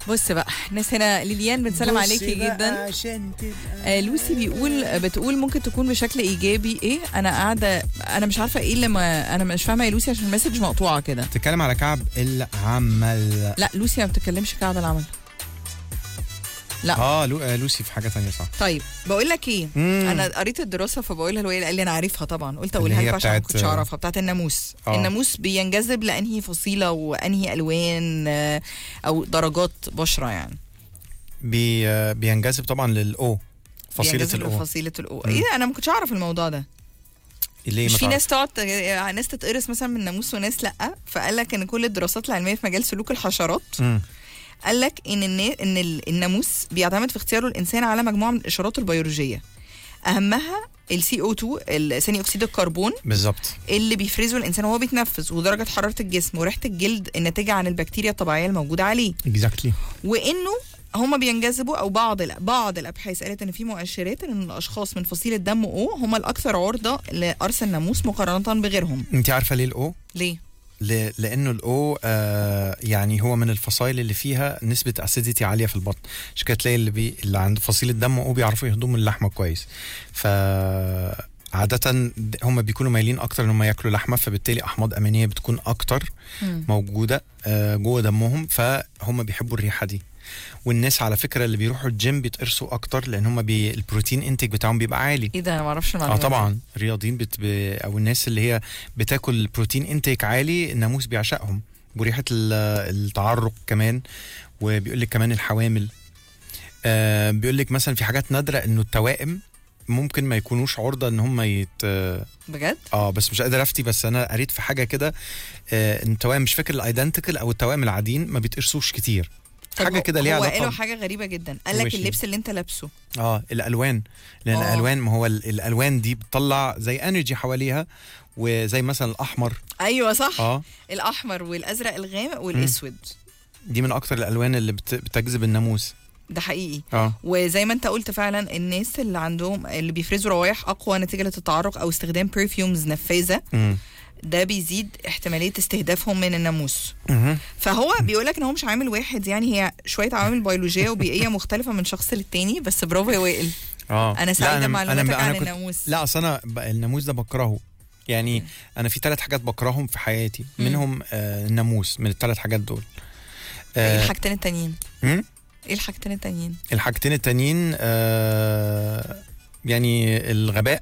بص بقى ناس هنا ليليان بتسلم عليكي جدا عشان تبقى آه لوسي بيقول بتقول ممكن تكون بشكل ايجابي ايه انا قاعده انا مش عارفه ايه اللي ما انا مش فاهمه يا لوسي عشان المسج مقطوعه كده تتكلم على كعب العمل لا لوسي ما بتتكلمش كعب العمل لا اه لو... آه، لوسي في حاجه تانية صح طيب بقول لك ايه مم. انا قريت الدراسه فبقولها له قال لي انا عارفها طبعا قلت اللي اقولها هي لكم عشان ما بتاعت- كنتش اعرفها بتاعت الناموس آه. الناموس بينجذب لانهي فصيله وانهي الوان آه، او درجات بشره يعني بي... آه، بينجذب طبعا للاو فصيله بينجذب الاو لفصيله الاو مم. ايه ده؟ انا ما كنتش اعرف الموضوع ده ليه مش ما في تعرف؟ ناس تقعد آه، ناس تتقرص مثلا من الناموس وناس لا فقال لك ان كل الدراسات العلميه في مجال سلوك الحشرات مم. قال لك ان النا- ان ال- الناموس بيعتمد في اختياره الانسان على مجموعه من الاشارات البيولوجيه اهمها السي او 2 ثاني اكسيد الكربون بالظبط اللي بيفرزه الانسان وهو بيتنفس ودرجه حراره الجسم وريحه الجلد الناتجه عن البكتيريا الطبيعيه الموجوده عليه اكزاكتلي وانه هما بينجذبوا او بعض ال- بعض الابحاث قالت ان في مؤشرات ان الاشخاص من فصيله دم او هم الاكثر عرضه لقرص الناموس مقارنه بغيرهم انت عارفه ليه الاو ليه ل... لانه الاو آه يعني هو من الفصائل اللي فيها نسبه اسيديتي عاليه في البطن عشان كده تلاقي اللي, بي... اللي عند فصيله دم او بيعرفوا يهضموا اللحمه كويس ف عادة هم بيكونوا مايلين اكتر ان هم ياكلوا لحمه فبالتالي احماض امينيه بتكون اكتر موجوده آه، جوه دمهم فهم بيحبوا الريحه دي والناس على فكره اللي بيروحوا الجيم بيتقرصوا اكتر لان هم بي... البروتين انتاج بتاعهم بيبقى عالي ايه ده انا ما اعرفش اه المعلومه دي. طبعا الرياضيين بت... ب... او الناس اللي هي بتاكل بروتين انتيك عالي الناموس بيعشقهم وريحه ال- التعرق كمان وبيقول لك كمان الحوامل آه بيقول لك مثلا في حاجات نادره انه التوائم ممكن ما يكونوش عرضه ان هم يت بجد اه بس مش قادر افتي بس انا قريت في حاجه كده آه ان التوائم مش فاكر الايدنتيكال او التوائم العاديين ما بيتقرصوش كتير طب حاجه هو- كده ليها هو علاقه قالوا حاجه غريبه جدا قال لك ماشي. اللبس اللي انت لابسه اه الالوان لان آه. الالوان ما هو ال- الالوان دي بتطلع زي انرجي حواليها وزي مثلا الاحمر ايوه صح اه الاحمر والازرق الغامق والاسود دي من اكتر الالوان اللي بت... بتجذب الناموس ده حقيقي اه وزي ما انت قلت فعلا الناس اللي عندهم اللي بيفرزوا روايح اقوى نتيجه للتعرق او استخدام برفيومز نفاذه امم ده بيزيد احتماليه استهدافهم من الناموس مهم. فهو بيقول لك ان هو مش عامل واحد يعني هي شويه عوامل بيولوجيه وبيئيه مختلفه من شخص للتاني بس برافو يا وائل اه انا سعيده لا، بمعلوماتك أنا عن كنت- الناموس لا اصل انا ب- الناموس ده بكرهه يعني مم. انا في ثلاث حاجات بكرههم في حياتي مم. منهم آه الناموس من الثلاث حاجات دول ايه آه الحاجتين التانيين مم؟ ايه الحاجتين التانيين الحاجتين التانيين آه يعني الغباء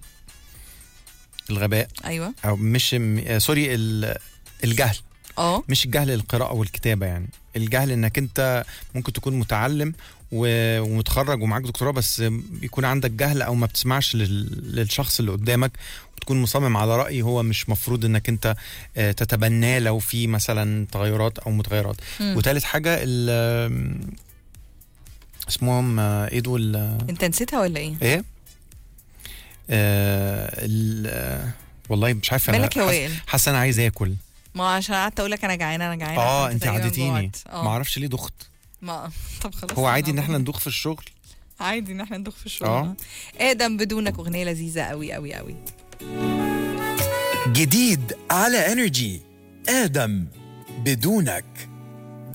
الغباء ايوه او مش م- آه سوري ال- الجهل اه مش الجهل القراءة والكتابة يعني الجهل انك انت ممكن تكون متعلم و- ومتخرج ومعاك دكتوراه بس بيكون عندك جهل او ما بتسمعش لل- للشخص اللي قدامك وتكون مصمم على رأي هو مش مفروض انك انت آه، تتبناه لو في مثلا تغيرات او متغيرات مم. وتالت حاجة ال- اسمهم آه، ايه دول آه، انت نسيتها ولا ايه ايه آه ال- آه، والله مش عارف انا مالك يا حاسس- وائل حاسس انا عايز اكل ما عشان قعدت اقول لك انا جعانه انا جعانه اه فأنت انت تقريباً عادتيني جوعت. اه ما اعرفش ليه دخت ما طب خلاص هو عادي ان أنا احنا هقوم. ندوخ في الشغل عادي ان احنا ندخ في الشغل اه. ادم بدونك اغنيه لذيذه قوي قوي قوي جديد على انرجي ادم بدونك